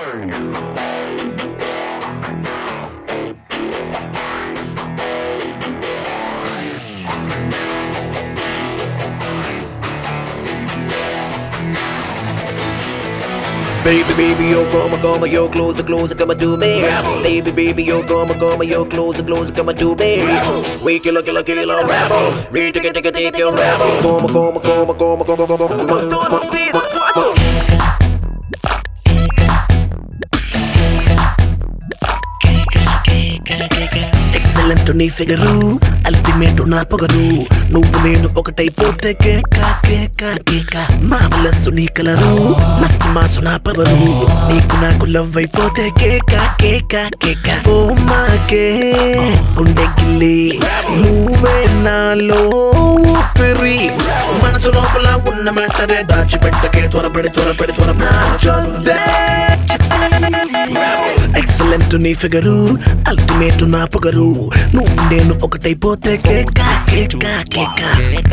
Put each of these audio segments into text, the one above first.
Baby, baby, yo, come, come, yo, closer, closer, come and do me. Baby, baby, yo, come, come, yo, closer, closer, come and do me. We kill a kill a kill a rebel. We take it, take it, take it, rebel. Come, come, come, come, come, come, come, come, come. Excellent నీ figure ultimate నా పొగరు నువ్వు నేను ఒకటైపోతే కేక కేక కేక మామలస్సు నీ colour మస్తు మాసు నా పవరు నీకు నాకు లవ్ అయిపోతే కేక కేక కేక ఓ మాకే గుండె గిల్లి నువ్వే నాలో ఊపిరి మనసు లోపల ఉన్న మెంటరే దాచిపెట్టకే త్వరపడి త్వరపడి త్వరపడి ఎక్సలెంట్ నీ ఫిగరు అల్టిమేట్ నా పొగరు నువ్వు నేను ఒకటైపోతే కేక కేక కేక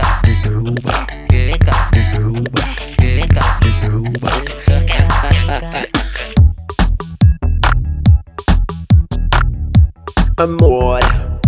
Amor.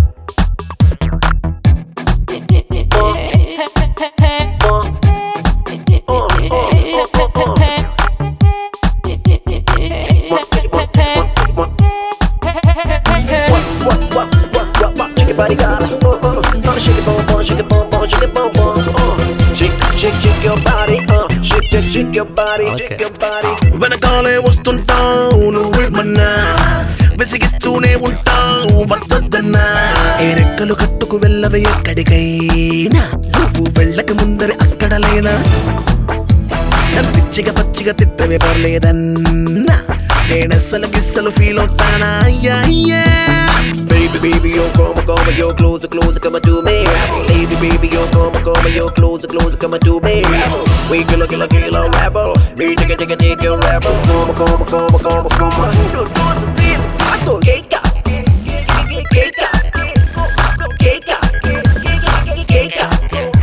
Shake your body, girl. Oh, oh, oh, shake it, boom, boom, shake it, boom, boom, shake it, boom, boom. Oh, shake, shake, shake your body. Uh, shake, shake, shake your body, shake your body. వెనకాలే వస్తుంటావు నువ్వేమన్నా విసిగిస్తూనే ఉంటావు వద్దన్నా ఏ రెక్కలు కట్టుకు వెళ్ళవే ఎక్కడికైనా నువ్వు వెళ్ళక ముందరే అక్కడ లేనా నన్ను పిచ్చిగా పచ్చిగా తిట్టవే పర్లేదన్నా నేనెస్సలు గిస్సలు ఫీల్ అవుతానా అయ్యా అయ్యా Baby, baby, yo, come, come, yo, closer, closer, come to me. Baby, baby, yo, come, come, yo, closer, closer, come to me. We kill a kill a kill a rebel. We take it, take it, take it, rebel. Come, come, come, come, come. No, no, no, this, I don't get ya. Get ya. Get ya. Get ya.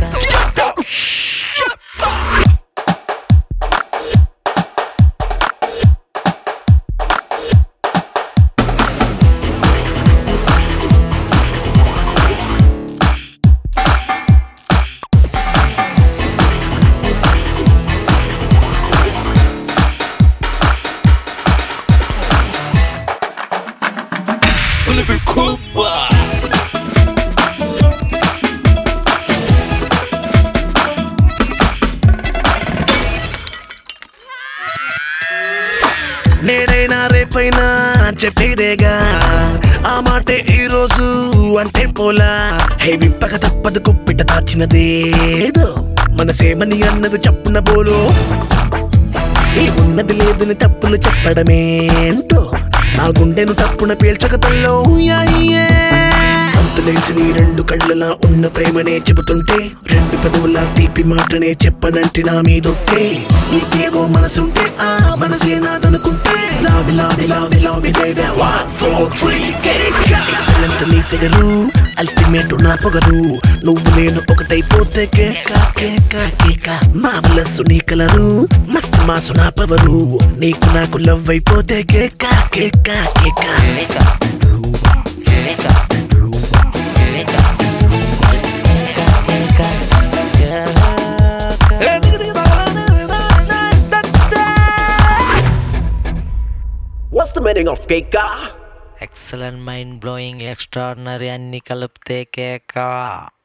నేనైనా రేపైనా చెప్పేదేగా ఆ మాటే ఈ రోజు అంటే పోలా హే విప్పక తప్పదు కుప్పిట దాచినదేదో మనసేమని అన్నది చెప్పున బోలు ఈ ఉన్నది లేదని తప్పులు చెప్పడమేంటో నా గుండెను తప్పున పీల్చక తల్లో అంతులేసి నీ రెండు కళ్ళలా ఉన్న ప్రేమనే చెబుతుంటే రెండు పెదవుల తీపి మాటనే చెప్పనంటి నా మీదొట్టే నీకేవో మనసుంటే ఆ మనసే నాదనుకుంటే లావి లావి లావి లావి baby one four three excellent నీ ఫిగరు అల్టిమేట్ నా పొగరు నువ్వు నేను ఒకటైపోతే కేక కేక కేక మామలస్సు నీ కలరు మస్తు మాసు నా పవరు నీకు నాకు లవ్ అయిపోతే కేక కేక కేక What's the meaning of Keka? Excellent mind blowing extraordinary అన్ని కలిపితే కేక